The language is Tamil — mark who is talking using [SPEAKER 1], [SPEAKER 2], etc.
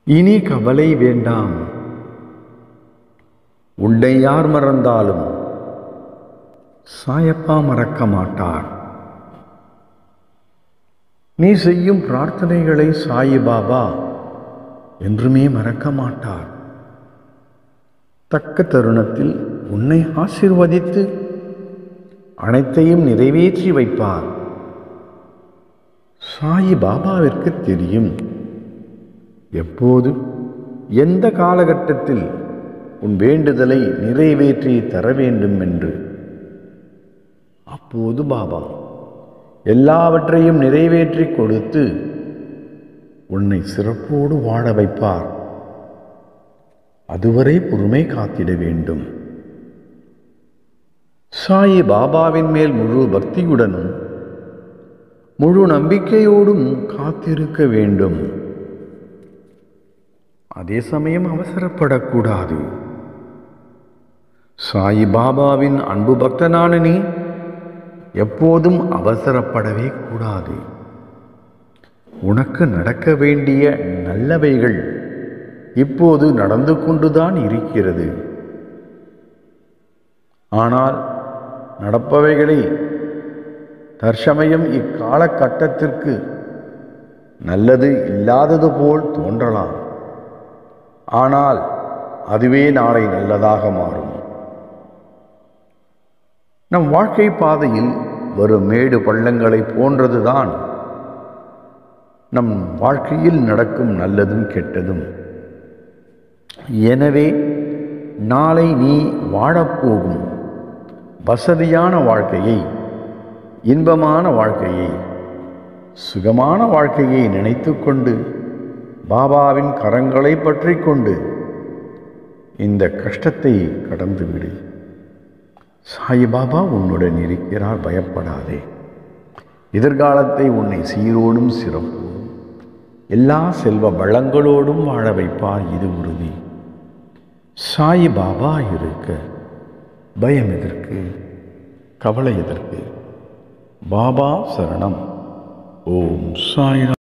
[SPEAKER 1] இனி கவலை வேண்டாம் உன்னை யார் மறந்தாலும் சாயப்பா மறக்க மாட்டார் நீ செய்யும் பிரார்த்தனைகளை சாயிபாபா என்றுமே மறக்க மாட்டார் தக்க தருணத்தில் உன்னை ஆசிர்வதித்து அனைத்தையும் நிறைவேற்றி வைப்பார் சாயி பாபாவிற்கு தெரியும் எப்போது எந்த காலகட்டத்தில் உன் வேண்டுதலை நிறைவேற்றி தர வேண்டும் என்று அப்போது பாபா எல்லாவற்றையும் நிறைவேற்றி கொடுத்து உன்னை சிறப்போடு வாழ வைப்பார் அதுவரை பொறுமை காத்திட வேண்டும் சாயி பாபாவின் மேல் முழு பக்தியுடனும் முழு நம்பிக்கையோடும் காத்திருக்க வேண்டும் அதே சமயம் அவசரப்படக்கூடாது சாயி பாபாவின் அன்பு பக்தனான நீ எப்போதும் அவசரப்படவே கூடாது உனக்கு நடக்க வேண்டிய நல்லவைகள் இப்போது நடந்து கொண்டுதான் இருக்கிறது ஆனால் நடப்பவைகளை தற்சமயம் இக்காலகட்டத்திற்கு நல்லது இல்லாதது போல் தோன்றலாம் ஆனால் அதுவே நாளை நல்லதாக மாறும் நம் வாழ்க்கை பாதையில் வரும் மேடு பள்ளங்களை போன்றதுதான் நம் வாழ்க்கையில் நடக்கும் நல்லதும் கெட்டதும் எனவே நாளை நீ வாழப்போகும் வசதியான வாழ்க்கையை இன்பமான வாழ்க்கையை சுகமான வாழ்க்கையை நினைத்து கொண்டு பாபாவின் கரங்களை பற்றி கொண்டு இந்த கஷ்டத்தை கடந்துவிடு சாயிபாபா உன்னுடன் இருக்கிறார் பயப்படாதே எதிர்காலத்தை உன்னை சீரோடும் சிறப்போடும் எல்லா செல்வ வளங்களோடும் வாழ வைப்பார் இது உறுதி சாயி பாபா இருக்க பயம் எதற்கு கவலை எதற்கு பாபா சரணம் ஓம் சாய்ராம்